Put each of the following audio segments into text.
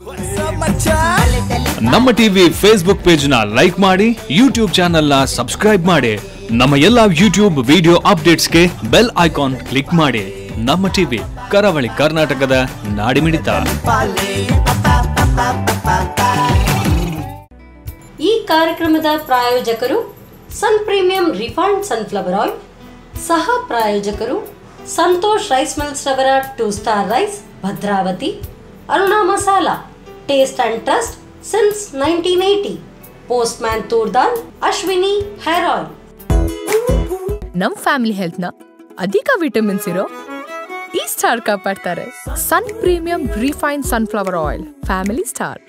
ನಮ್ಮ TV Facebook page ನ like ಮಾಡಿ ಯೂಟ್ಯೂಬ್ ಚಾನೆಲ್ ನ ಸಬ್ಸ್ಕ್ರೈಬ್ ಮಾಡಿ ನಮ್ಮ ಎಲ್ಲಾ ಯೂಟ್ಯೂಬ್ ವಿಡಿಯೋ ಅಪ್ಡೇಟ್ಸ್ಗೆ ಬೆಲ್ ಐಕಾನ್ ಕ್ಲಿಕ್ ಮಾಡಿ ನಮ್ಮ ಟಿವಿ ಕರಾವಳಿ ಕರ್ನಾಟಕದ ನಾಡಿಮಿಡಿತ ಈ ಕಾರ್ಯಕ್ರಮದ ಪ್ರಾಯೋಜಕರು Sun Premium refined sunflower oil ಸಹ ಪ್ರಾಯೋಜಕರು ಸಂತೋಷ್ ರೈಸ್ ಮಿಲ್ಸ್ ರವರ two star rice Bhadravati Aruna masala taste and trust since nineteen eighty Postman toor dal Ashwini hair oil ನಮ್ ಫ್ಯಾಮಿಲಿ ಹೆಲ್ತ್ ನ ಅಧಿಕ ವಿಟಮಿನ್ಸ್ ಇರೋ ಈ ಸ್ಟಾರ್ ಕಾಪಾಡ್ತಾರೆ Sun Premium refine sunflower oil family star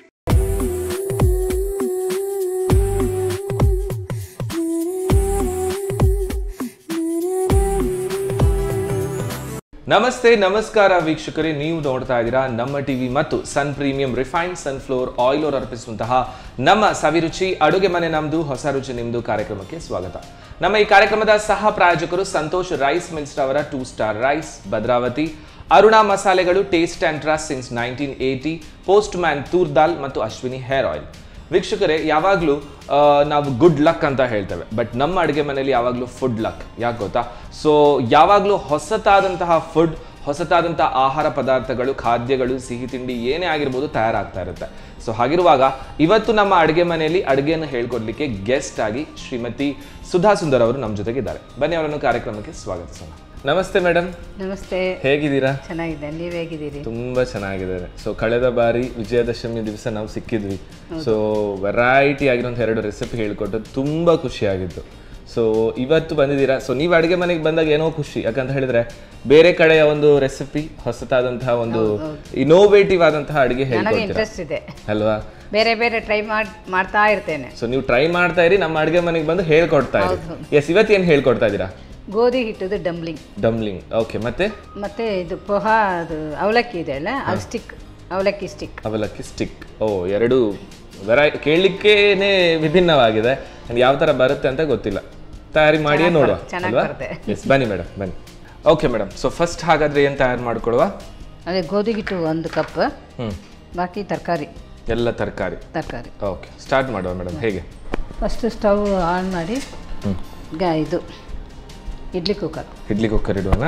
ನಮಸ್ತೆ ನಮಸ್ಕಾರ ವೀಕ್ಷಕರೇ ನೀವು ನೋಡ್ತಾ ಇದ್ದೀರಾ ನಮ್ಮ ಟಿವಿ ಮತ್ತು Sun Premium refined sunflower oil ಅವರು ಅರ್ಪಿಸುವಂತಹ ನಮ್ಮ ಸವಿರುಚಿ ಅಡುಗೆ ಮನೆ ನಮ್ದು ಹೊಸ ರುಚಿ ನಿಮ್ದು ಕಾರ್ಯಕ್ರಮಕ್ಕೆ ಸ್ವಾಗತ ನಮ್ಮ ಈ ಕಾರ್ಯಕ್ರಮದ ಸಹ ಪ್ರಾಯೋಜಕರು ಸಂತೋಷ್ ರೈಸ್ ಮಿಲ್ಸ್ ಅವರ two star rice Bhadravati Aruna ಮಸಾಲೆಗಳು taste and trust since nineteen eighty Postman toor dal ಮತ್ತು ಅಶ್ವಿನಿ ಹೇರ್ ಆಯಿಲ್ ವೀಕ್ಷಕರೇ ಯಾವಾಗಲೂ ನಾವು ಗುಡ್ ಲಕ್ ಅಂತ ಹೇಳ್ತೇವೆ ಬಟ್ ನಮ್ಮ ಅಡುಗೆ ಮನೆಯಲ್ಲಿ ಯಾವಾಗಲೂ ಫುಡ್ ಲಕ್ ಯಾಕೆ ಗೊತ್ತಾ ಸೊ ಯಾವಾಗಲೂ ಹೊಸತಾದಂತಹ ಫುಡ್ ಹೊಸತಾದಂತಹ ಆಹಾರ ಪದಾರ್ಥಗಳು ಖಾದ್ಯಗಳು ಸಿಹಿ ತಿಂಡಿ ಏನೇ ಆಗಿರ್ಬೋದು ತಯಾರಾಗ್ತಾ ಇರುತ್ತೆ ಸೊ ಹಾಗಿರುವಾಗ ಇವತ್ತು ನಮ್ಮ ಅಡುಗೆ ಮನೆಯಲ್ಲಿ ಅಡುಗೆಯನ್ನು ಹೇಳ್ಕೊಡ್ಲಿಕ್ಕೆ ಗೆಸ್ಟ್ ಆಗಿ ಶ್ರೀಮತಿ ಸುಧಾ ಸುಂದರ್ ಅವರು ನಮ್ಮ ಜೊತೆಗಿದ್ದಾರೆ ಬನ್ನಿ ಅವರನ್ನು ಕಾರ್ಯಕ್ರಮಕ್ಕೆ ಸ್ವಾಗತಿಸೋಣ ನಮಸ್ತೆ ಮೇಡಮ್ ನಮಸ್ತೆ ಹೇಗಿದ್ದೀರಾ ಚೆನ್ನಾಗಿದೆ ನೀವು ಹೇಗಿದ್ದೀರಿ ತುಂಬಾ ಚೆನ್ನಾಗಿದ್ದಾರೆ ಸೊ ಕಳೆದ ಬಾರಿ ವಿಜಯದಶಮಿ ದಿವಸ ನಾವು ಸಿಕ್ಕಿದ್ವಿ ಸೊ ವೆರೈಟಿ ಆಗಿರೋಂಥ ಎರಡು ರೆಸಿಪಿ ಹೇಳ್ಕೊಟ್ಟು ತುಂಬಾ ಖುಷಿಯಾಗಿತ್ತು ಸೊ ಇವತ್ತು ಬಂದಿದ್ದೀರಾ ಸೊ ನೀವು ಅಡುಗೆ ಮನೆಗೆ ಬಂದಾಗ ಏನೋ ಖುಷಿ ಯಾಕಂತ ಹೇಳಿದ್ರೆ ಬೇರೆ ಕಡೆಯ ಒಂದು ರೆಸಿಪಿ ಹೊಸತಾದಂತಹ ಒಂದು ಇನೋವೇಟಿವ್ ಆದಂತಹ ಅಡುಗೆ ನನಗೆ ಹೇಳ್ಕೊಡ್ತೀರಾ ಇಂಟ್ರೆಸ್ಟ್ ಇದೆ ಅಲ್ವಾ ಬೇರೆ ಬೇರೆ ಟ್ರೈ ಮಾಡಿ ಮಾಡ್ತಾ ಇರ್ತೇನೆ ಸೊ ನೀವು ಟ್ರೈ ಮಾಡ್ತಾ ಇರಿ ನಮ್ಮ ಅಡುಗೆ ಮನೆಗೆ ಬಂದು ಹೇಳ್ಕೊಡ್ತಾ ಇರಿ ಎಸ್ ಇವತ್ತು ಏನು ಹೇಳ್ಕೊಡ್ತಾ ಇದ್ದೀರಾ ಗೋಧಿ ಹಿಟ್ಟದು ಡಂಬ್ಲಿಂಗ್ ಡಮ್ಲಿಂಗ್ ಓಕೆ ಮತ್ತೆ ಮತ್ತೆ ಇದು ಪೋಹಾ ಅದು ಅವಲಕ್ಕಿ ಇದೆ ಅಲ್ಲ ಅದು ಸ್ಟಿಕ್ ಅವಲಕ್ಕಿ ಸ್ಟಿಕ್ ಅವಲಕ್ಕಿ ಸ್ಟಿಕ್ ಓ ಎರಡು ವೆರೈ ಕೇಳಲಿಕ್ಕೇನೆ ವಿಭಿನ್ನವಾಗಿದೆ and ಯಾವ ಥರ ಬರುತ್ತೆ ಅಂತ ಗೊತ್ತಿಲ್ಲ ತಯಾರಿ ಮಾಡಿಯೇ ನೋಡುವ ಚೆನ್ನಾಗ್ ಅಲ್ವಾ ಬರುತ್ತೆ. ಎಸ್ ಬನ್ನಿ ಮೇಡಮ್ ಬನ್ನಿ ಓಕೆ ಮೇಡಮ್ ಸೊ ಫಸ್ಟ್ ಹಾಗಾದ್ರೆ ಏನು ತಯಾರು ಮಾಡ್ಕೊಳುವ ಅದೇ ಗೋಧಿ ಹಿಟ್ಟು ಒಂದು ಕಪ್ ಹ್ಞೂ ಬಾಕಿ ತರಕಾರಿ ಎಲ್ಲ ತರಕಾರಿ ತರಕಾರಿ ಓಕೆ ಸ್ಟಾರ್ಟ್ ಮಾಡುವ ಮೇಡಮ್ ಹೇಗೆ ಫಸ್ಟ್ ಸ್ಟವ್ ಆನ್ ಮಾಡಿ ಹ್ಞೂ ಗ ಇದು ಇಡ್ಲಿ ಕುಕ್ಕರ್ ಇಡ್ಲಿ ಕುಕ್ಕರ್ ಇಡುವನಾ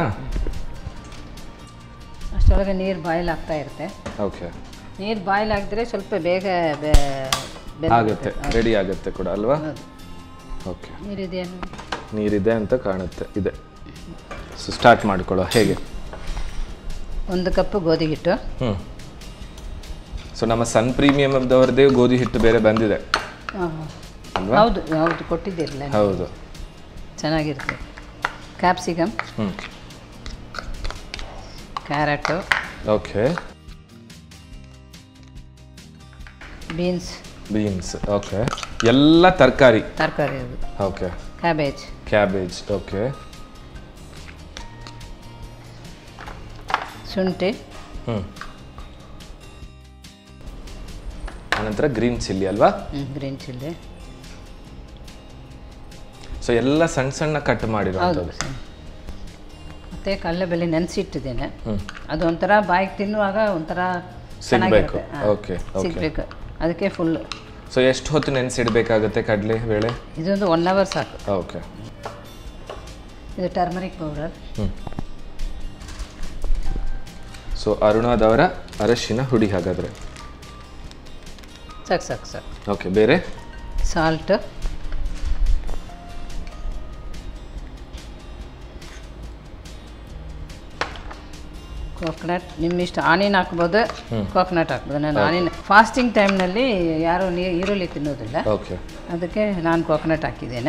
ಅಷ್ಟರೊಳಗೆ ನೀರು ಬಾಯ್ಲ್ ಆಗ್ತಾ ಇರುತ್ತೆ ಓಕೆ ನೀರು ಬಾಯ್ಲ್ ಆಗಿದ್ರೆ ಸ್ವಲ್ಪ ಬೇಗ ಬೆ- ಆಗುತ್ತೆ ಬೆಂದ್ಬಿಡುತ್ತೆ. ರೆಡಿ ಆಗುತ್ತೆ ಕೂಡ ಅಲ್ವಾ ಹೌದು. ಓಕೆ ನೀರಿದೆಯೇನು ನೀರಿದೆ ಅಂತ ಕಾಣುತ್ತೆ ಇದೆ ಸೊ ಸ್ಟಾರ್ಟ್ ಮಾಡ್ಕೊಳ್ಳುವ ಹೇಗೆ ಒಂದು ಕಪ್ ಗೋಧಿ ಹಿಟ್ಟು ಹ್ಞೂ ಸೊ ನಮ್ಮ ಸನ್ ಪ್ರೀಮಿಯಮ್ದವ್ರದ್ದೇ ಗೋಧಿ ಹಿಟ್ಟು ಬೇರೆ ಬಂದಿದೆ ಆ, ಅಲ್ವಾ ಹೌದು ಹೌದು ಕೊಟ್ಟಿದ್ದಿರಲ್ಲ ಹೌದು ಚೆನ್ನಾಗಿರುತ್ತೆ ಕ್ಯಾಪ್ಸಿಕಮ್ ಹ್ಞೂ carrot okay beans beans okay ಎಲ್ಲ ತರಕಾರಿ ತರಕಾರಿ ಅದು ಓಕೆ ಕ್ಯಾಬೇಜ್ ಕ್ಯಾಬೇಜ್ ಓಕೆ ಶುಂಠಿ ಹ್ಞೂ ಆನಂತರ ಗ್ರೀನ್ ಚಿಲ್ಲಿ ಅಲ್ವಾ ಗ್ರೀನ್ ಚಿಲ್ಲಿ ಸೊ ಎಲ್ಲ ಸಣ್ಣ ಸಣ್ಣ ಕಟ್ ಹೌದು ಮಾಡಿರೋಂಥದ್ದು ಸರ್. ಮತ್ತೆ ಕಡಲೆಬೇಳೆ ನೆನೆಸಿಟ್ಟಿದ್ದೇನೆ ಹ್ಞೂ ಅದು ಒಂಥರ ಬಾಯಿಗೆ ತಿನ್ನುವಾಗ ಒಂಥರ ಸಿಗ್ಬೇಕು. ಚೆನ್ನಾಗಿರುತ್ತೆ ಹಾ, Okay, okay. ಸಿಗ್ಬೇಕು ಅದಕ್ಕೆ ಫುಲ್ ಸೊ ಎಷ್ಟು ಹೊತ್ತು ನೆನೆಸಿಡ್ಬೇಕಾಗುತ್ತೆ ಕಡಲೆ ಬೇಳೆ ಇದೊಂದು ಒನ್ ಅವರ್ ಸಾಕು ಓಕೆ ಇದು ಟರ್ಮರಿಕ್ ಪೌಡರ್ ಹ್ಞೂ ಸೊ ಅರುಣಾದವರ ಅರಶಿನ ಹುಡಿ ಹಾಗಾದರೆ ಸಾಕು ಸಾಕು ಸಾಕು ಓಕೆ ಬೇರೆ ಸಾಲ್ಟ್ ಕೋಕೋನಟ್ ನಿಮ್ಮಿಷ್ಟ ಆನಿಯನ್ ಹಾಕ್ಬೋದು ಕೋಕೋನಟ್ ಹಾಕ್ಬೋದು ನಾನು ಆನಿಯನ್ ಫಾಸ್ಟಿಂಗ್ ಟೈಮ್ನಲ್ಲಿ ಯಾರೂ ನೀ ಈರುಳ್ಳಿ ತಿನ್ನೋದಿಲ್ಲ ಓಕೆ ಅದಕ್ಕೆ ನಾನು ಕೋಕೋನಟ್ ಹಾಕಿದ್ದೇನೆ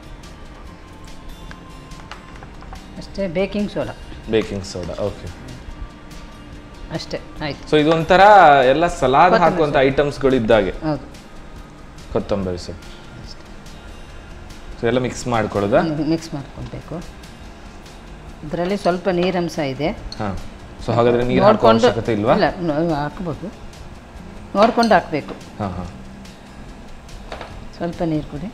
ಅಷ್ಟೇ baking soda baking soda okay ಅಷ್ಟೇ ಆಯ್ತು ಸೊ ಇದು ಒಂಥರ ಎಲ್ಲ ಸಲಾದ್ ಹಾಕುವಂಥ ಐಟಮ್ಸ್ಗಳು ಇದ್ದಾಗೆ ಹೌದು ಕೊತ್ತಂಬರಿ ಸೊಪ್ಪು ಸೊ ಎಲ್ಲ ಮಿಕ್ಸ್ ಮಾಡ್ಕೊಳ್ಳೋದಾ ಮಿಕ್ಸ್ ಮಾಡ್ಕೊಳ್ಬೇಕು ಇದರಲ್ಲಿ ಸ್ವಲ್ಪ ನೀರಂಶ ಇದೆ ಹಾಂ ಸೊ ಹಾಗಾದ್ರೆ ನೀರು ಹಾಕೋ ನೋಡ್ಕೊಂಡು ಅವಶ್ಯಕತೆ ಇಲ್ವಾ ಇಲ್ಲ ನ- ಹಾಕ್ಬೋದು ನೋಡ್ಕೊಂಡು ಹಾಕಬೇಕು ಹಾಂ ಹಾಂ ಸ್ವಲ್ಪ ನೀರು ಕೊಡಿ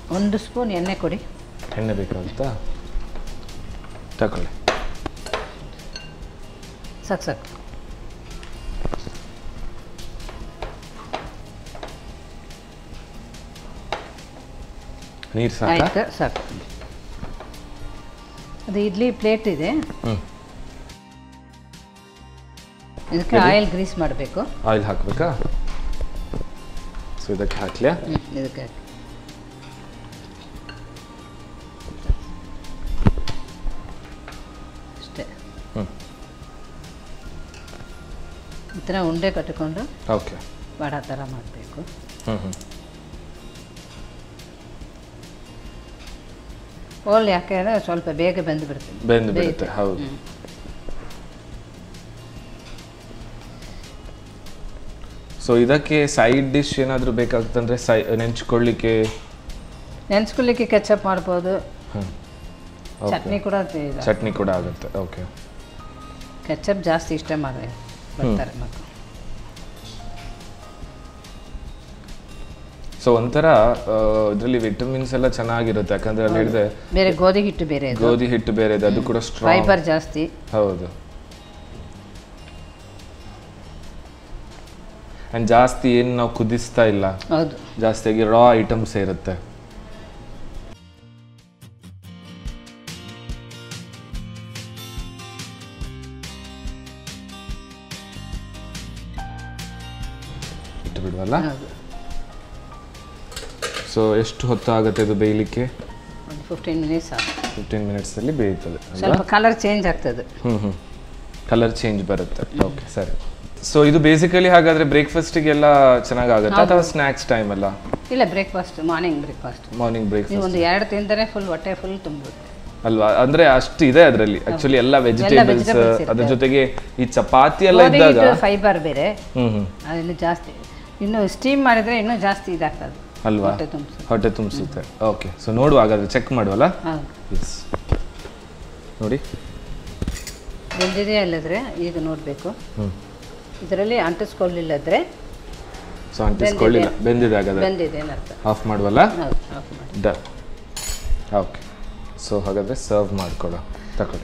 ಒಂದು ಸ್ಪೂನ್ ಎಣ್ಣೆ ಕೊಡಿ ಎಣ್ಣೆ ಬೇಕಾಗುತ್ತಾ ತಗೊಳ್ಳಿ ಸಾಕು ಸಾಕು ನೀರು ಸಾಕ ಆಯ್ತು ಸಾಕು ಅದು ಇಡ್ಲಿ ಪ್ಲೇಟ್ ಇದೆ ಹ್ಞೂ ಇದಕ್ಕೆ ಆಯಿಲ್ ಗ್ರೀಸ್ ಮಾಡಬೇಕು ಆಯಿಲ್ ಹಾಕಬೇಕಾ ಸೊ ಇದಕ್ಕೆ ಹಾಕ್ಲಿಯಾ ಇದಕ್ಕೆ ಹಾಕಿ. ಅಷ್ಟೇ ಹ್ಞೂ ಈ ಥರ ಉಂಡೆ ಕಟ್ಟಿಕೊಂಡು ಓಕೆ ವಡ ಥರ ಮಾಡಬೇಕು ಹ್ಞೂ ಹ್ಞೂ ಓಲ್ ಯಾಕೆ ಅಂದರೆ ಸ್ವಲ್ಪ ಬೇಗ ಬೆಂದು ಬಿಡ್ತದೆ ಬೆಂದು ಬೇಯುತ್ತೆ. ಬಿಡುತ್ತೆ ಹೌದು ಹ್ಮ್. ಸೊ ಇದಕ್ಕೆ ಸೈಡ್ ಡಿಶ್ ಏನಾದರೂ ಬೇಕಾಗುತ್ತಂದ್ರೆ ಸೈ ನೆಂಚ್ಕೊಳ್ಳಿಕ್ಕೆ ನೆನ್ಸ್ಕೊಳ್ಳಿಕ್ಕೆ ಕೆಚಪ್ ಮಾಡ್ಬೋದು ಹ್ಞೂ ಚಟ್ನಿ ಕೂಡ ಇದೆ. ಚಟ್ನಿ ಕೂಡ ಆಗುತ್ತೆ ಓಕೆ ಕೆಚಪ್ ಜಾಸ್ತಿ ಇಷ್ಟ ಮಾಡಿ ಬರ್ತಾರೆ ಮಕ್ಕಳು ಸೊ ಒಂಥರ ಇದರಲ್ಲಿ ವಿಟಮಿನ್ಸ್ ಎಲ್ಲ ಚೆನ್ನಾಗಿರುತ್ತೆ ಯಾಕಂದ್ರೆ ಅಲ್ಲಿ ಹೇಳಿದೆ ಬೇರೆ ಗೋಧಿ ಹಿಟ್ಟು ಬೇರೆ ಇದು ಗೋಧಿ ಹಿಟ್ಟು ಬೇರೆ ಇದೆ ಅದು ಕೂಡ ಸ್ಟ್ರಾಂಗ್ ಫೈಬರ್ ಜಾಸ್ತಿ ಹೌದು ಆ್ಯಂಡ್ ಜಾಸ್ತಿ ಏನು ನಾವು ಕುದಿಸ್ತಾ ಇಲ್ಲ ಹೌದು ಜಾಸ್ತಿಯಾಗಿ ರಾ ಐಟಮ್ಸ್ ಇರುತ್ತೆ ಇಟ್ಟು ಬಿಡುವಲ್ಲ ಹೌದು ಸೊ ಎಷ್ಟು ಹೊತ್ತು ಆಗುತ್ತೆ ಇದು ಬೇಯಲಿಕ್ಕೆ ಒಂದು ಫಿಫ್ಟೀನ್ ಮಿನಿಟ್ಸ್ ಸಾಕು ಫಿಫ್ಟೀನ್ ಮಿನಿಟ್ಸಲ್ಲಿ ಬೇಯುತ್ತದೆ ಅಲ್ವಾ ಸ್ವಲ್ಪ ಕಲರ್ ಚೇಂಜ್ ಆಗ್ತದೆ ಹ್ಞೂ ಹ್ಞೂ ಕಲರ್ ಚೇಂಜ್ ಬರುತ್ತೆ ಓಕೆ ಸರಿ ಸೊ ಇದು ಬೇಸಿಕಲಿ ಹಾಗಾದ್ರೆ ಬ್ರೇಕ್ಫಾಸ್ಟಿಗೆಲ್ಲ ಚೆನ್ನಾಗಾಗುತ್ತೆ ಅಥವಾ ಸ್ನ್ಯಾಕ್ಸ್ ಟೈಮ್ ಎಲ್ಲ ಇಲ್ಲ ಬ್ರೇಕ್ಫಾಸ್ಟ್ ಮಾರ್ನಿಂಗ್ ಬ್ರೇಕ್ಫಾಸ್ಟ್ ಮಾರ್ನಿಂಗ್ ನೀವು ಬ್ರೇಕ್ಫಾಸ್ಟ್ ಒಂದು ಎರಡು ತಿಂದರೆ ಫುಲ್ ಹೊಟ್ಟೆ ಫುಲ್ ತುಂಬುತ್ತೆ ಅಲ್ವಾ ಅಂದ್ರೆ ಅಷ್ಟು ಇದೆ ಅದರಲ್ಲಿ ಆಕ್ಚುಲಿ ಎಲ್ಲ ವೆಜಿಟೇಬಲ್ಸ್ vegetables ಇರುತ್ತೆ. ಅದ್ರ ಜೊತೆಗೆ ಈ ಚಪಾತಿ ಎಲ್ಲ ಗೋಧಿ ಇದ್ದಾಗ ಹಿಟ್ಟು ಫೈಬರ್ ಬೇರೆ ಹ್ಮ್ ಹ್ಮ್ ಅದಿನ್ನು ಜಾಸ್ತಿ ಇನ್ನು ಸ್ಟೀಮ್ ಮಾಡಿದರೆ ಇನ್ನೂ ಜಾಸ್ತಿ ಇದಾಗ್ತದೆ ಅಲ್ವಾ ಹೊಟ್ಟೆ ತುಂಬಿಸುತ್ತೆ ಹೊಟ್ಟೆ ತುಂಬಿಸುತ್ತೆ ಓಕೆ ಸೊ ನೋಡುವ ಹಾಗಾದ್ರೆ ಚೆಕ್ ಮಾಡುವಲ್ಲ ಹೌದು ಎಸ್ ನೋಡಿ ಬೆಂದಿದೆಯಾ ಇಲ್ಲದ್ರೆ ಈಗ ನೋಡಬೇಕು ಹ್ಮ್ ಇದರಲ್ಲಿ ಅಂಟಿಸ್ಕೊಳ್ಳಿಲ್ಲದ್ರೆ ಸೊ ಅಂಟಿಸ್ಕೊಳ್ಳಿಲ್ಲ ಬೆಂದಿದೆ ಹಾಗಾದ್ರೆ ಬೆಂದಿದೆ ಏನರ್ಥ ಆಫ್ ಮಾಡುವಲ್ಲ ಹೌದು ಆಫ್ ಮಾಡಿ ಡನ್ ಓಕೆ ಸೊ ಹಾಗಾದ್ರೆ ಸರ್ವ್ ಮಾಡ್ಕೊಡೋ ತಗೊಳ್ಳಿ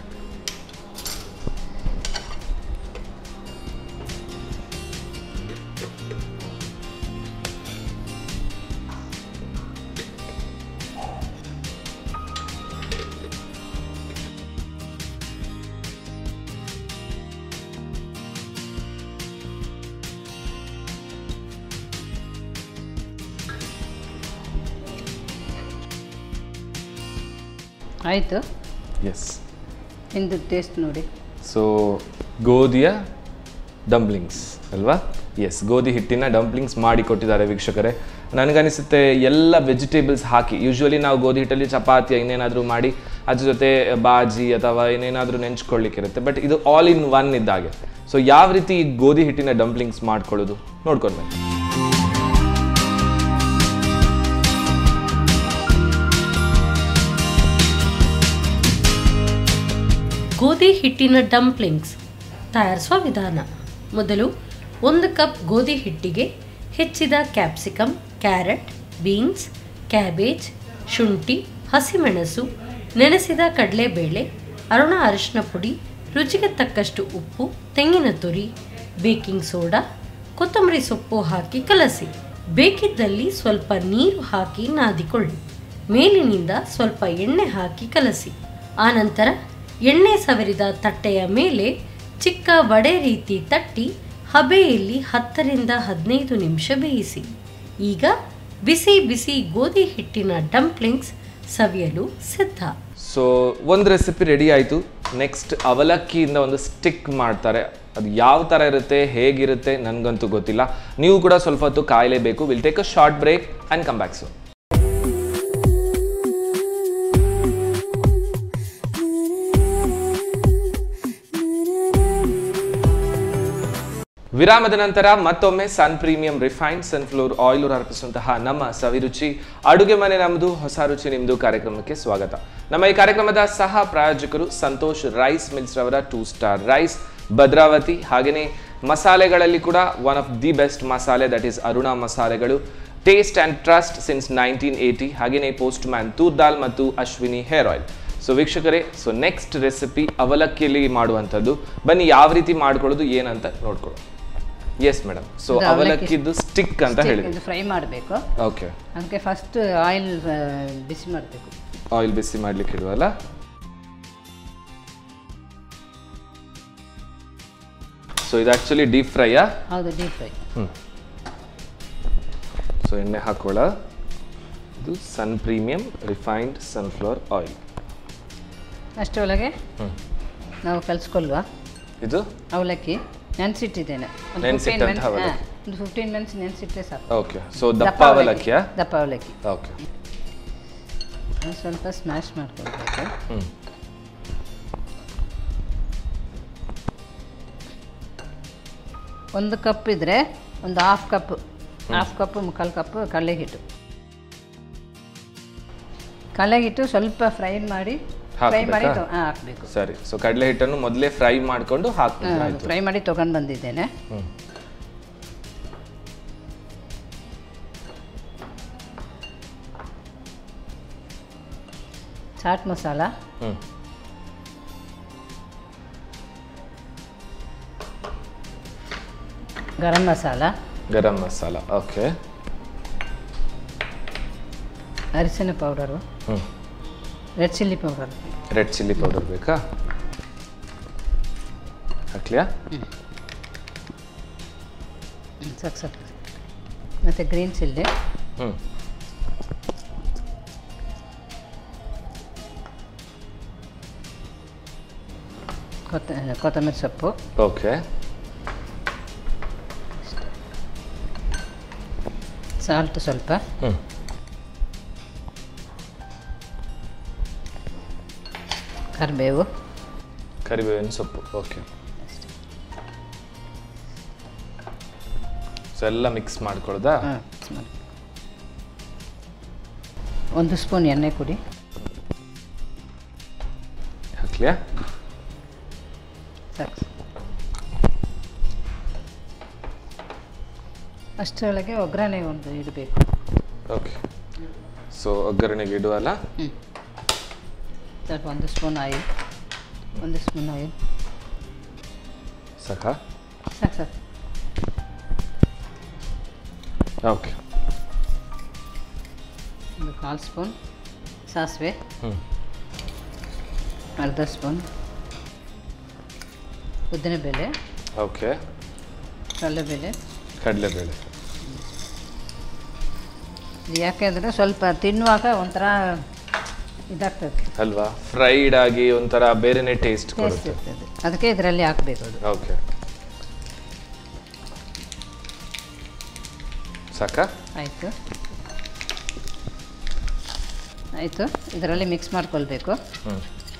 ಆಯಿತು ಎಸ್ ನಿಮ್ಮದು ಟೇಸ್ಟ್ ನೋಡಿ ಸೊ ಗೋಧಿಯ ಡಂಪ್ಲಿಂಗ್ಸ್ ಅಲ್ವಾ ಎಸ್ ಗೋಧಿ ಹಿಟ್ಟಿನ ಡಂಪ್ಲಿಂಗ್ಸ್ ಮಾಡಿ ಕೊಟ್ಟಿದ್ದಾರೆ ವೀಕ್ಷಕರೇ ನನಗನಿಸುತ್ತೆ ಎಲ್ಲ ವೆಜಿಟೇಬಲ್ಸ್ ಹಾಕಿ ಯೂಶ್ವಲಿ ನಾವು ಗೋಧಿ ಹಿಟ್ಟಲ್ಲಿ ಚಪಾತಿ ಇನ್ನೇನಾದರೂ ಮಾಡಿ ಅದ್ರ ಜೊತೆ ಬಾಜಿ ಅಥವಾ ಏನೇನಾದರೂ ನೆಂಚ್ಕೊಳ್ಳಿಕ್ಕಿರುತ್ತೆ ಬಟ್ ಇದು ಆಲ್ ಇನ್ ಒನ್ ಇದ್ದಾಗೆ ಸೊ ಯಾವ ರೀತಿ ಈ ಗೋಧಿ ಹಿಟ್ಟಿನ ಡಂಪ್ಲಿಂಗ್ಸ್ ಮಾಡ್ಕೊಳ್ಳೋದು ನೋಡ್ಕೊಳ್ಬೇಕು ಗೋಧಿ ಹಿಟ್ಟಿನ ಡಂಪ್ಲಿಂಗ್ಸ್ ತಯಾರಿಸುವ ವಿಧಾನ ಮೊದಲು ಒಂದು ಕಪ್ ಗೋಧಿ ಹಿಟ್ಟಿಗೆ ಹೆಚ್ಚಿದ ಕ್ಯಾಪ್ಸಿಕಮ್ ಕ್ಯಾರೆಟ್ ಬೀನ್ಸ್ ಕ್ಯಾಬೇಜ್ ಶುಂಠಿ ಹಸಿಮೆಣಸು ನೆನೆಸಿದ ಕಡಲೆಬೇಳೆ ಅರುಣ ಅರಿಶಿನ ಪುಡಿ ರುಚಿಗೆ ತಕ್ಕಷ್ಟು ಉಪ್ಪು ತೆಂಗಿನ ತುರಿ ಬೇಕಿಂಗ್ ಸೋಡಾ ಕೊತ್ತಂಬರಿ ಸೊಪ್ಪು ಹಾಕಿ ಕಲಸಿ ಬೇಕಿದ್ದಲ್ಲಿ ಸ್ವಲ್ಪ ನೀರು ಹಾಕಿ ನಾದಿಕೊಳ್ಳಿ ಮೇಲಿನಿಂದ ಸ್ವಲ್ಪ ಎಣ್ಣೆ ಹಾಕಿ ಕಲಸಿ ಆನಂತರ ಎಣ್ಣೆ ಸವರಿದ ತಟ್ಟೆಯ ಮೇಲೆ ಚಿಕ್ಕ ವಡೆ ರೀತಿ ತಟ್ಟಿ ಹಬೆಯಲ್ಲಿ ಹತ್ತರಿಂದ ಹದಿನೈದು ನಿಮಿಷ ಬೇಯಿಸಿ ಈಗ ಬಿಸಿ ಬಿಸಿ ಗೋಧಿ ಹಿಟ್ಟಿನ ಡಂಪ್ಲಿಂಗ್ಸ್ ಸವಿಯಲು ಸಿದ್ಧ ಸೊ ಒಂದು ರೆಸಿಪಿ ರೆಡಿ ಆಯಿತು ನೆಕ್ಸ್ಟ್ ಅವಲಕ್ಕಿಯಿಂದ ಒಂದು ಸ್ಟಿಕ್ ಮಾಡ್ತಾರೆ ಅದು ಯಾವ ಥರ ಇರುತ್ತೆ ಹೇಗಿರುತ್ತೆ ನನಗಂತೂ ಗೊತ್ತಿಲ್ಲ ನೀವು ಕೂಡ ಸ್ವಲ್ಪ ಹೊತ್ತು ಕಾಯಲೇಬೇಕು will take a short break and come back so ವಿರಾಮದ ನಂತರ ಮತ್ತೊಮ್ಮೆ Sun Premium refined sunflower oil ಅರ್ಪಿಸುವಂತಹ ನಮ್ಮ ಸವಿರುಚಿ ಅಡುಗೆ ಮನೆ ನಮ್ಮದು ಹೊಸ ರುಚಿ ನಿಮ್ಮದು ಕಾರ್ಯಕ್ರಮಕ್ಕೆ ಸ್ವಾಗತ ನಮ್ಮ ಈ ಕಾರ್ಯಕ್ರಮದ ಸಹ ಪ್ರಾಯೋಜಕರು ಸಂತೋಷ್ ರೈಸ್ ಮಿಲ್ಸ್ ರವರ ಟೂ ಸ್ಟಾರ್ ರೈಸ್ ಭದ್ರಾವತಿ ಹಾಗೆಯೇ ಮಸಾಲೆಗಳಲ್ಲಿ ಕೂಡ one of the best masala that is Aruna ಮಸಾಲೆಗಳು taste and trust since nineteen eighty ಹಾಗೆಯೇ ಪೋಸ್ಟ್ ಮ್ಯಾನ್ ತೂರ್ ದಾಲ್ ಮತ್ತು ಅಶ್ವಿನಿ ಹೇರ್ ಆಯಿಲ್ ಸೊ ವೀಕ್ಷಕರೇ ಸೊ ನೆಕ್ಸ್ಟ್ ರೆಸಿಪಿ ಅವಲಕ್ಕಿಯಲ್ಲಿ ಮಾಡುವಂಥದ್ದು ಬನ್ನಿ ಯಾವ ರೀತಿ ಮಾಡ್ಕೊಳ್ಳೋದು ಏನಂತ ನೋಡ್ಕೊಳ್ಳೋಣ ಎಸ್ ಮೇಡಮ್ ಸೊ ಇದು ಅವಲಕ್ಕಿ ಅವಲಕ್ಕಿದು ಸ್ಟಿಕ್ ಅಂತ ಹೇಳಿದ್ವಿ ಇದು ಫ್ರೈ ಮಾಡಬೇಕು ಓಕೆ ಅದಕ್ಕೆ ಫಸ್ಟ್ ಆಯಿಲ್ ಬಿಸಿ ಮಾಡಬೇಕು ಆಯಿಲ್ ಬಿಸಿ ಮಾಡ್ಲಿಕ್ಕೆ ಇಡುವಲ್ಲ ಸೊ ಇದು ಆಕ್ಚುಲಿ ಡೀಪ್ ಫ್ರೈಯಾ ಹೌದು ಡೀಪ್ ಫ್ರೈ ಸೊ ಎಣ್ಣೆ ಹಾಕೊಳ್ಳ ಇದು Sun Premium refined sunflower oil ಅಷ್ಟರೊಳಗೆ ನಾವು ಕಲಿಸ್ಕೊಲ್ವಾ ಇದು ಅವಲಕ್ಕಿ ನೆನೆಸಿಟ್ಟಿದ್ದೇನೆ ಒಂದು ನೆನ್ಸಿಟ್ಟಂತ ಫಿಫ್ಟೀನ್ ಅವಲಕ್ಕಿ. ಒಂದು ಫಿಫ್ಟೀನ್ ಮಿನಿಟ್ಸ್ ನೆನೆಸಿಟ್ಟರೆ ಸಾಕು ಓಕೆ ಸೊ ದಪ್ಪ ಅವಲಕ್ಕಿಯಾ ದಪ್ಪ ಅವಲಕ್ಕಿ ಓಕೆ ಅದು ಸ್ವಲ್ಪ ಸ್ಮ್ಯಾಶ್ ಮಾಡ್ಕೊಳ್ಬೇಕು ಹ್ಞೂ ಒಂದು ಕಪ್ ಇದ್ರೆ ಒಂದು ಹಾಫ್ ಕಪ್ ಹಾಫ್ ಕಪ್ ಮುಕ್ಕಾಲು ಕಪ್ ಕಡಲೆ ಹಿಟ್ಟು ಕಡಲೆ ಹಿಟ್ಟು ಸ್ವಲ್ಪ ಫ್ರೈ ಮಾಡಿ ಫ್ರೈ ಮಾಡಿ ಹಾಕ್ಬೇಕಾ? ತೊ- ಹಾ, ಹಾಕ್ಬೇಕು ಸರಿ ಸೊ ಕಡಲೆ ಹಿಟ್ಟನ್ನು ಮೊದಲೇ ಫ್ರೈ ಮಾಡ್ಕೊಂಡು ಹಾಕ್ಬಿಟ್ರೆ ಆಯ್ತು ಫ್ರೈ ಮಾಡಿ ತೊಗೊಂಡು ಬಂದಿದ್ದೇನೆ ಹ್ಞೂ ಚಾಟ್ ಮಸಾಲ ಹ್ಞೂ ಗರಂ ಮಸಾಲ ಗರಂ ಮಸಾಲ ಓಕೆ ಅರಿಶಿನ ಪೌಡರು ಹ್ಞೂ red chilli powder red chilli powder ಬೇಕಾ ಹಾಕ್ಲಿಯಾ ಸಾಕು ಸಾಕು ಮತ್ತು ಗ್ರೀನ್ ಚಿಲ್ಲಿ ಹ್ಞೂ ಕೊತ್ತ ಕೊತ್ತಂಬರಿ ಸೊಪ್ಪು ಓಕೆ ಸಾಲ್ಟ್ ಸ್ವಲ್ಪ ಹ್ಞೂ ಕರಿಬೇವು ಕರಿಬೇವಿನ ಸೊಪ್ಪು ಓಕೆ ಸೊ ಎಲ್ಲ ಮಿಕ್ಸ್ ಮಾಡ್ಕೊಳ್ದಾ ಹಾಂ ಒಂದು ಸ್ಪೂನ್ ಎಣ್ಣೆ ಕುಡಿ ಹಾಕ್ಲಿಯಾ ಸಾಕು ಅಷ್ಟರೊಳಗೆ ಒಗ್ಗರಣೆ ಒಂದು ಇಡಬೇಕು ಓಕೆ ಸೊ ಒಗ್ಗರಣೆಗೆ ಇಡುವಲ್ಲ ಹ್ಞೂ ಸ್ವಲ್ಪ ಒಂದು ಸ್ಪೂನ್ ಆಯಿಲ್ ಒಂದು ಸ್ಪೂನ್ ಆಯಿಲ್ ಸಾಕಾ ಸಾಕು ಸಾಕು ಓಕೆ ಒಂದು ಕಾಲು ಸ್ಪೂನ್ ಸಾಸಿವೆ ಹ್ಞೂ ಅರ್ಧ ಸ್ಪೂನ್ ಉದ್ದಿನಬೇಳೆ ಓಕೆ ಕಡಲೆಬೇಳೆ ಕಡಲೆಬೇಳೆ ಇದು ಯಾಕೆಂದರೆ ಸ್ವಲ್ಪ ತಿನ್ನುವಾಗ ಒಂಥರ ಇದಾಗ್ತದೆ ಅಲ್ವಾ ಫ್ರೈಡ್ ಆಗಿ ಒಂಥರ ಬೇರೆನೇ ಟೇಸ್ಟ್ ಟೇಸ್ಟ್ ಕೊಡುತ್ತೆ ಇರ್ತದೆ ಅದಕ್ಕೆ ಇದರಲ್ಲಿ ಹಾಕಬೇಕು ಅದು ಓಕೆ ಸಾಕಾ ಆಯಿತು ಆಯಿತು ಇದರಲ್ಲಿ ಮಿಕ್ಸ್ ಮಾಡ್ಕೊಳ್ಬೇಕು ಹ್ಞೂ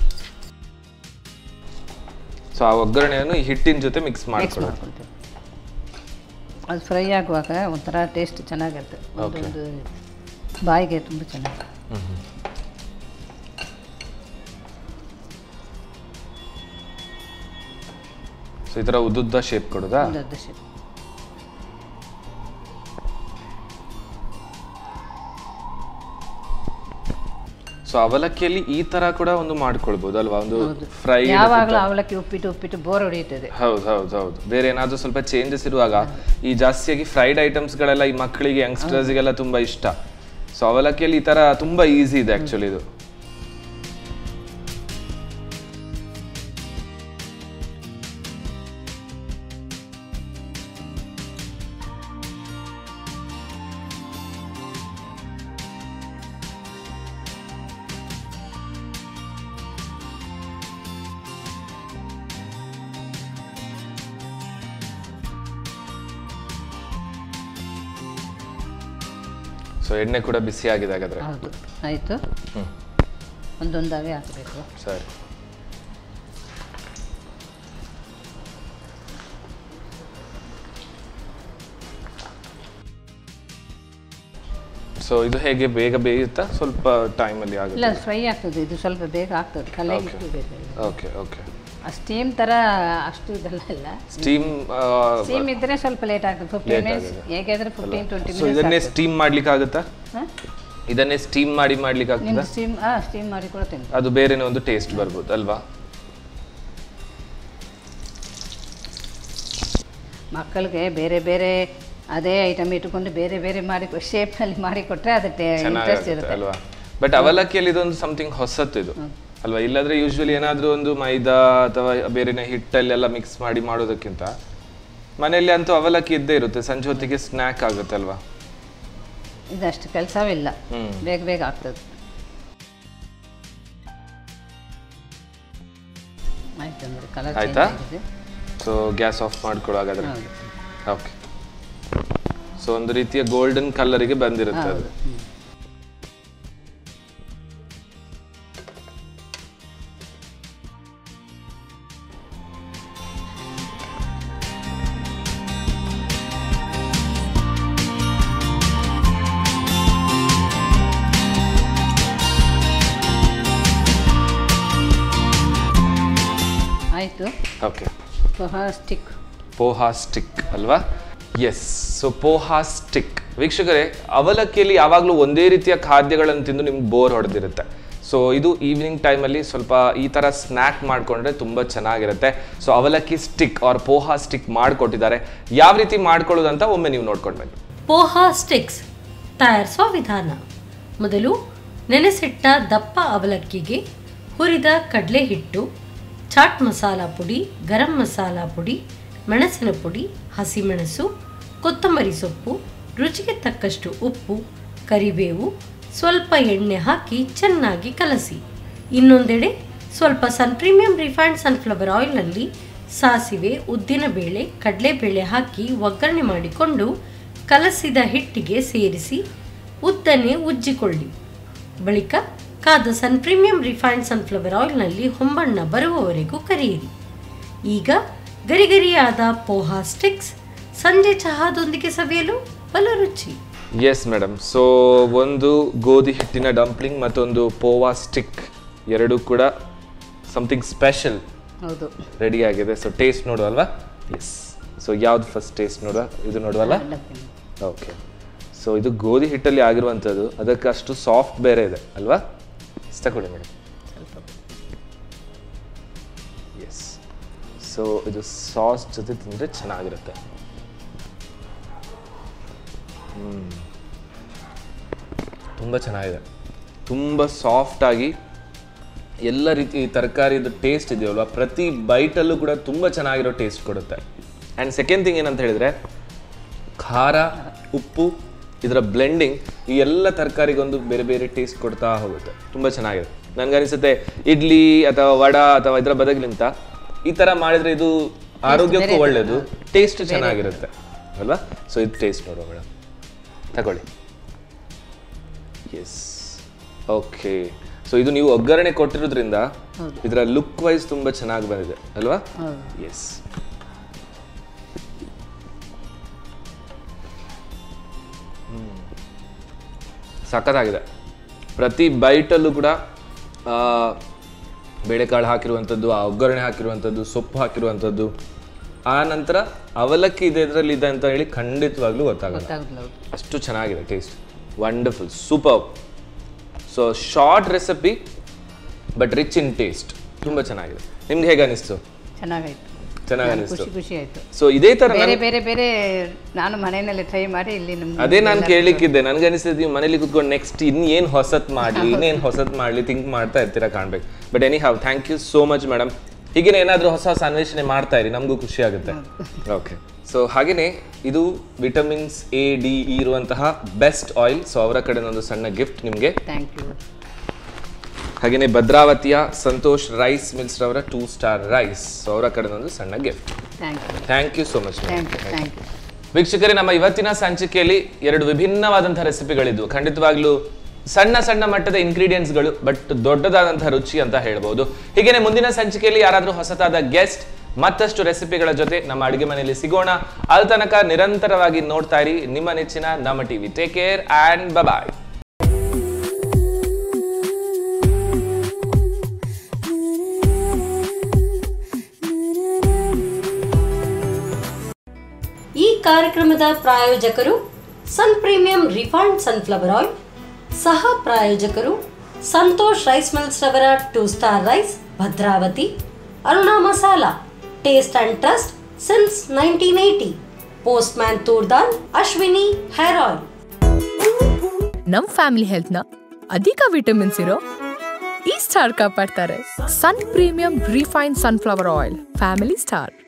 ಸೊ ಆ ಒಗ್ಗರಣೆಯನ್ನು ಈ ಹಿಟ್ಟಿನ ಜೊತೆ ಮಿಕ್ಸ್ ಮಿಕ್ಸ್ ಮಾಡ್ಕೊಳ್ಳೋದು ಮಾಡ್ಕೊಳ್ಬೇಕು ಅದು ಫ್ರೈ ಆಗುವಾಗ ಒಂಥರ ಟೇಸ್ಟ್ ಚೆನ್ನಾಗಿರುತ್ತೆ Okay. ಒಂದೊಂದು ಬಾಯಿಗೆ ತುಂಬ ಚೆನ್ನಾಗಿ ಸೊ ಈ ಥರ ಉದ್ದುದ್ದ ಶೇಪ್ ಕೊಡೋದಾ ದೊಡ್ಡ shape. ಸೊ ಅವಲಕ್ಕಿಯಲ್ಲಿ ಈ ತರ ಕೂಡ ಒಂದು ಮಾಡ್ಕೊಳ್ಬೋದು ಅಲ್ವಾ ಒಂದು ಹೌದು. ಫ್ರೈ ಯಾವಾಗಲೂ ಅವಲಕ್ಕಿ ಉಪ್ಪಿಟ್ಟು ಉಪ್ಪಿಟ್ಟು ಬೋರ್ ಹೊಡೆಯುತ್ತದೆ ಹೌದು ಹೌದು ಹೌದು ಬೇರೆ ಏನಾದರೂ ಸ್ವಲ್ಪ ಚೇಂಜಸ್ ಇರುವಾಗ ಈ ಜಾಸ್ತಿಯಾಗಿ ಫ್ರೈಡ್ ಐಟಮ್ಸ್ಗಳೆಲ್ಲ ಈ ಮಕ್ಕಳಿಗೆ ಯಂಗ್ಸ್ಟರ್ಸ್ಗೆಲ್ಲ ತುಂಬಾ ಇಷ್ಟ ಸೊ ಅವಲಕ್ಕಿಯಲ್ಲಿ ಈ ತರ ತುಂಬಾ ಈಸಿ ಇದೆ ಆಕ್ಚುಲಿ ಇದು ಸೊ ಎಣ್ಣೆ ಕೂಡ ಬಿಸಿ ಆಗಿದೆ ಹಾಗಾದ್ರೆ ಹೌದು ಆಯಿತು ಹ್ಮ್ ಒಂದೊಂದಾಗೆ ಹಾಕಬೇಕು ಸರಿ ಸೊ ಇದು ಹೇಗೆ ಬೇಗ ಬೇಯುತ್ತಾ ಸ್ವಲ್ಪ ಟೈಮಲ್ಲಿ ಇಲ್ಲ ಆಗುತ್ತೆ ಅದು ಫ್ರೈ ಆಗ್ತದೆ ಇದು ಸ್ವಲ್ಪ ಬೇಗ ಆಗ್ತದೆ ಕಲೆ Okay. ಇಟ್ಟು ಬೇಗ ಓಕೆ ಓಕೆ ಸ್ಟೀಮ್ ಥರ ಅಷ್ಟು ಇದೆಲ್ಲ ಇಲ್ಲ ಸ್ಟೀಮ್ ಸ್ಟೀಮ್ ಇದ್ರೆ ಸ್ವಲ್ಪ ಲೇಟ್ ಆಗ್ತದೆ ಫಿಫ್ಟೀನ್ Late ಮಿನಿಟ್ಸ್ ಆಗುತ್ತೆ. ಹೇಗಾದ್ರೆ ಫಿಫ್ಟೀನ್ ಟ್ವೆಂಟಿ ಸೊ ಇದನ್ನೇ ಮಿನಿಟ್ಸ್ ಸ್ಟೀಮ್ ಮಾಡ್ಲಿಕ್ಕೆ ಆಗುತ್ತಾ ಇದನ್ನೇ ಸ್ಟೀಮ್ ಮಾಡಿ ಮಾಡ್ಲಿಕ್ಕೆ ಆಗ್ತದ ನಿಮ್ದು ಸ್ಟೀಮ್ ಹಾಂ ಸ್ಟೀಮ್ ಮಾಡಿ ಕೊಡ್ತೀನಿ ಅದು ಬೇರೆನೇ ಒಂದು ಟೇಸ್ಟ್ ಬರ್ಬೋದು ಅಲ್ವಾ ಮಕ್ಕಳಿಗೆ ಬೇರೆ ಬೇರೆ ಅದೇ ಐಟಮ್ ಇಟ್ಟುಕೊಂಡು ಬೇರೆ ಬೇರೆ ಮಾಡಿ ಶೇಪ್ನಲ್ಲಿ ಮಾಡಿ ಕೊಟ್ಟರೆ ಅದಕ್ಕೆ ಇಂಟ್ರೆಸ್ಟ್ ಚೆನ್ನಾಗಿರುತ್ತೆ ಇರುತ್ತೆ ಅಲ್ವಾ ಬಟ್ ಅವಲಕ್ಕಿಯಲ್ಲಿ ಇದೊಂದು ಸಮಥಿಂಗ್ ಹೊಸತ್ತು ಇದು ಅಲ್ವಾ ಇಲ್ಲಾಂದ್ರೆ ಯೂಶ್ವಲಿ ಏನಾದ್ರೂ ಒಂದು ಮೈದಾ ಅಥವಾ ಬೇರೆನೆ ಹಿಟ್ಟಲ್ಲೆಲ್ಲ ಮಿಕ್ಸ್ ಮಾಡಿ ಮಾಡೋದಕ್ಕಿಂತ ಮನೆಯಲ್ಲಿ ಅಂತೂ ಅವಲಕ್ಕಿ ಇದ್ದೇ ಇರುತ್ತೆ ಸಂಜೆ ಹೊತ್ತಿಗೆ ಸ್ನ್ಯಾಕ್ ಆಗುತ್ತೆ ಅಲ್ವಾ ಇದಷ್ಟು ಕೆಲಸವಿಲ್ಲ ಹ್ಮ್. ಬೇಗ ಬೇಗ ಆಗ್ತದೆ ಆಯ್ತು ನೋಡಿ ಕಲರ್ ಆಯ್ತಾ? ಆಗಿದೆ ಸೊ ಗ್ಯಾಸ್ ಆಫ್ ಮಾಡ್ಕೊಳ್ಳೋ ಹಾಗಾದ್ರೆ ಹೌದು ಓಕೆ ಸೊ ಒಂದು ರೀತಿಯ ಗೋಲ್ಡನ್ ಕಲರಿಗೆ ಬಂದಿರುತ್ತೆ ಅದು ಆಯಿತು okay poha stick poha stick ಅಲ್ವಾ ಎಸ್ ಸೊ ಪೋಹಾ ಸ್ಟಿಕ್ ವೀಕ್ಷಕರೇ ಅವಲಕ್ಕಿಯಲ್ಲಿ ಯಾವಾಗಲೂ ಒಂದೇ ರೀತಿಯ ಖಾದ್ಯಗಳನ್ನು ತಿಂದು ನಿಮ್ಗೆ ಬೋರ್ ಹೊಡೆದಿರುತ್ತೆ ಸೊ ಇದು ಈವ್ನಿಂಗ್ ಟೈಮಲ್ಲಿ ಸ್ವಲ್ಪ ಈ ಥರ ಸ್ನ್ಯಾಕ್ ಮಾಡಿಕೊಂಡ್ರೆ ತುಂಬ ಚೆನ್ನಾಗಿರುತ್ತೆ ಸೊ ಅವಲಕ್ಕಿ ಸ್ಟಿಕ್ ಆರ್ ಪೋಹಾ ಸ್ಟಿಕ್ ಮಾಡಿಕೊಟ್ಟಿದ್ದಾರೆ ಯಾವ ರೀತಿ ಮಾಡ್ಕೊಳ್ಳೋದಂತ ಒಮ್ಮೆ ನೀವು ನೋಡ್ಕೊಂಡು ಬನ್ನಿ ಪೋಹಾ ಸ್ಟಿಕ್ಸ್ ತಯಾರಿಸುವ ವಿಧಾನ ಮೊದಲು ನೆನೆಸಿಟ್ಟ ದಪ್ಪ ಅವಲಕ್ಕಿಗೆ ಹುರಿದ ಕಡಲೆ ಹಿಟ್ಟು ಚಾಟ್ ಮಸಾಲ ಪುಡಿ ಗರಂ ಮಸಾಲ ಪುಡಿ ಮೆಣಸಿನ ಪುಡಿ ಹಸಿಮೆಣಸು ಕೊತ್ತಂಬರಿ ಸೊಪ್ಪು ರುಚಿಗೆ ತಕ್ಕಷ್ಟು ಉಪ್ಪು ಕರಿಬೇವು ಸ್ವಲ್ಪ ಎಣ್ಣೆ ಹಾಕಿ ಚೆನ್ನಾಗಿ ಕಲಸಿ ಇನ್ನೊಂದೆಡೆ ಸ್ವಲ್ಪ ಸನ್ ಪ್ರೀಮಿಯಂ ರಿಫೈನ್ಡ್ ಸನ್ಫ್ಲವರ್ ಆಯಿಲ್ನಲ್ಲಿ ಸಾಸಿವೆ ಉದ್ದಿನಬೇಳೆ ಕಡಲೆಬೇಳೆ ಹಾಕಿ ಒಗ್ಗರಣೆ ಮಾಡಿಕೊಂಡು ಕಲಸಿದ ಹಿಟ್ಟಿಗೆ ಸೇರಿಸಿ ಉದ್ದನೆ ಉಜ್ಜಿಕೊಳ್ಳಿ ಬಳಿಕ ಕಾದ ಸನ್ ಪ್ರೀಮಿಯಂ ರಿಫೈನ್ಡ್ ಸನ್ಫ್ಲವರ್ ಆಯಿಲ್ನಲ್ಲಿ ಹೊಂಬಣ್ಣ ಬರುವವರೆಗೂ ಕರಿಯಿರಿ ಈಗ ಗರಿಗರಿಯಾದ ಪೋಹಾ ಸ್ಟಿಕ್ಸ್ ಸಂಜೆ ಚಹಾದೊಂದಿಗೆ ಸವಿಯಲು ಬಲ ರುಚಿ ಎಸ್ ಮೇಡಮ್ ಸೊ ಒಂದು ಗೋಧಿ ಹಿಟ್ಟಿನ ಡಂಪ್ಲಿಂಗ್ ಮತ್ತೊಂದು ಪೋವಾ ಸ್ಟಿಕ್ ಎರಡೂ ಕೂಡ ಸಮಥಿಂಗ್ ಸ್ಪೆಷಲ್ ಹೌದು ರೆಡಿ ಆಗಿದೆ ಸೊ ಟೇಸ್ಟ್ ನೋಡುವಲ್ವಾ ಎಸ್ ಸೊ ಯಾವ್ದು ಫಸ್ಟ್ ಟೇಸ್ಟ್ ನೋಡುವ ಇದು ನೋಡುವಲ್ಲ ಅವಲಕ್ಕಿ. ಓಕೆ ಸೊ ಇದು ಗೋಧಿ ಹಿಟ್ಟಲ್ಲಿ ಆಗಿರುವಂಥದ್ದು ಅದಕ್ಕೆ ಅಷ್ಟು ಸಾಫ್ಟ್ ಬೇರೆ ಇದೆ ಅಲ್ವಾ ಇಷ್ಟ ಕೊಡಿ ಮೇಡಮ್ ಎಸ್ ಸೊ ಇದು ಸಾಸ್ ಜೊತೆ ತಿಂದರೆ ಚೆನ್ನಾಗಿರುತ್ತೆ ತುಂಬ ಚೆನ್ನಾಗಿದೆ ತುಂಬ ಸಾಫ್ಟಾಗಿ ಎಲ್ಲ ರೀತಿ ತರಕಾರಿದು ಟೇಸ್ಟ್ ಇದೆಯಲ್ವ ಪ್ರತಿ ಬೈಟಲ್ಲೂ ಕೂಡ ತುಂಬ ಚೆನ್ನಾಗಿರೋ ಟೇಸ್ಟ್ ಕೊಡುತ್ತೆ ಆ್ಯಂಡ್ ಸೆಕೆಂಡ್ ಥಿಂಗ್ ಏನಂತ ಹೇಳಿದರೆ ಖಾರ ಉಪ್ಪು ಇದರ ಬ್ಲೆಂಡಿಂಗ್ ಈ ಎಲ್ಲ ತರಕಾರಿಗೊಂದು ಬೇರೆ ಬೇರೆ ಟೇಸ್ಟ್ ಕೊಡ್ತಾ ಹೋಗುತ್ತೆ ತುಂಬ ಚೆನ್ನಾಗಿದೆ ನನಗನ್ಸುತ್ತೆ ಇಡ್ಲಿ ಅಥವಾ ವಡ ಅಥವಾ ಇದರ ಬದಲಿಗಿಂತ ಈ ಥರ ಮಾಡಿದರೆ ಇದು ಆರೋಗ್ಯಕ್ಕೂ ಒಳ್ಳೆಯದು ಟೇಸ್ಟ್ ಚೆನ್ನಾಗಿರುತ್ತೆ ಅಲ್ವಾ ಸೊ ಇದು ಟೇಸ್ಟ್ ನೋಡುವ ಮೇಡಮ್ ತಗೊಳ್ಳಿ ಎಸ್ ಓಕೆ ಸೊ ಇದು ನೀವು ಒಗ್ಗರಣೆ ಕೊಟ್ಟಿರೋದ್ರಿಂದ ಇದರ ಲುಕ್ ವೈಸ್ ತುಂಬ ಚೆನ್ನಾಗಿ ಬಂದಿದೆ ಅಲ್ವಾ ಹೌದು ಎಸ್ ಸಖತ್ತಾಗಿದೆ ಪ್ರತಿ ಬೈಟಲ್ಲೂ ಕೂಡ ಆ, ಬೇಳೆಕಾಳು ಹಾಕಿರುವಂಥದ್ದು ಆ ಒಗ್ಗರಣೆ ಹಾಕಿರುವಂಥದ್ದು ಸೊಪ್ಪು ಹಾಕಿರುವಂಥದ್ದು ಆ ನಂತರ ಅವಲಕ್ಕಿ ಇದೆ ಇದರಲ್ಲಿ ಇದೆ ಅಂತ ಹೇಳಿ ಖಂಡಿತವಾಗ್ಲೂ ಗೊತ್ತಾಗಲ್ಲ ಗೊತ್ತಾಗುದಿಲ್ಲ ಹೌದು ಅಷ್ಟು ಚೆನ್ನಾಗಿದೆ taste wonderful super so short recipe but rich in taste ತುಂಬ ಚೆನ್ನಾಗಿದೆ ನಿಮ್ಗೆ ಹೇಗೆ ಅನಿಸ್ತು ಚೆನ್ನಾಗಾಯ್ತು ಚೆನ್ನಾಗಿ ನಾನು ಅನಿಸ್ತು ಖುಷಿ ಖುಷಿ ಆಯ್ತು ಸೊ ಇದೇ ಥರ ಬೇರೆ ಬೇರೆ ಬೇರೆ ನಾನು ಮನೆಯಲ್ಲಿ ಟ್ರೈ ಮಾಡಿ ಇಲ್ಲಿ ನಮ್ಗೆ ಅದೇ ನಾನು ಕೇಳಲಿಕ್ಕಿದ್ದೆ ನನಗೆ ಅನಿಸ್ತದೆ ನೀವು ಮನೇಲಿ ಕುತ್ಕೊಂಡು ನೆಕ್ಸ್ಟ್ ಇನ್ನೇನು ಹೊಸತ್ ಮಾಡಲಿ ಇನ್ನೇನು ಹೊಸತ್ ಮಾಡಲಿ ಥಿಂಕ್ ಮಾಡ್ತಾ ಇರ್ತೀರಾ ಕಾಣ್ಬೇಕು but anyhow thank you so much madam ಹೀಗೇನೆ ಏನಾದರೂ ಹೊಸ ಹೊಸ ಅನ್ವೇಷಣೆ ಮಾಡ್ತಾ ಇರಿ ನಮಗೂ ಖುಷಿ ಆಗುತ್ತೆ ಓಕೆ ಸೊ ಹಾಗೆಯೇ ಇದು ವಿಟಮಿನ್ಸ್ ಎ ಡಿ ಇರುವಂತಹ ಬೆಸ್ಟ್ ಆಯಿಲ್ ಸೊ ಅವರ ಕಡೆ ಒಂದು ಸಣ್ಣ ಗಿಫ್ಟ್ ನಿಮಗೆ ಥ್ಯಾಂಕ್ ಯು ಹಾಗೆಯೇ ಭದ್ರಾವತಿಯ ಸಂತೋಷ್ ರೈಸ್ ಮಿಲ್ಸ್ ರವರ ಟೂ ಸ್ಟಾರ್ ರೈಸ್ ಸೊ ಅವರ ಕಡೆ ಒಂದು ಸಣ್ಣ gift thank you thank you so much thank you thank you ವೀಕ್ಷಕರೇ ನಮ್ಮ ಇವತ್ತಿನ ಸಂಚಿಕೆಯಲ್ಲಿ ಎರಡು ವಿಭಿನ್ನವಾದಂತಹ ರೆಸಿಪಿಗಳಿದ್ವು ಖಂಡಿತವಾಗ್ಲೂ ಸಣ್ಣ ಸಣ್ಣ ಮಟ್ಟದ ಇಂಗ್ರೀಡಿಯೆಂಟ್ಸ್ಗಳು ಬಟ್ ದೊಡ್ಡದಾದಂತಹ ರುಚಿ ಅಂತ ಹೇಳ್ಬೋದು ಹೀಗೇನೆ ಮುಂದಿನ ಸಂಚಿಕೆಯಲ್ಲಿ ಯಾರಾದರೂ ಹೊಸತಾದ ಗೆಸ್ಟ್ ಮತ್ತಷ್ಟು ರೆಸಿಪಿಗಳ ಜೊತೆ ನಮ್ಮ ಅಡುಗೆ ಮನೆಯಲ್ಲಿ ಸಿಗೋಣ ಅಲ್ಲಿ ತನಕ ನಿರಂತರವಾಗಿ ನೋಡ್ತಾ ಇರಿ ನಿಮ್ಮ ನೆಚ್ಚಿನ Namma TV take care and bye ಕಾರ್ಯಕ್ರಮದ ಪ್ರಾಯೋಜಕರು Sun Premium refined sunflower oil ಸಹ ಪ್ರಾಯೋಜಕರು ಸಂತೋಷ್ ರೈಸ್ ಮಿಲ್ಸ್ ರವರ two star rice Bhadravati Aruna masala taste and trust since nineteen eighty Postman toor dal Ashwini hair oil ನಮ್ ಫ್ಯಾಮಿಲಿ ಹೆಲ್ತ್ನ ಅಧಿಕ ವಿಟಮಿನ್ಸ್ ಇರೋ ಈ ಸ್ಟಾರ್ ಕಾಪಾಡ್ತಾರೆ Sun Premium refine sunflower oil family star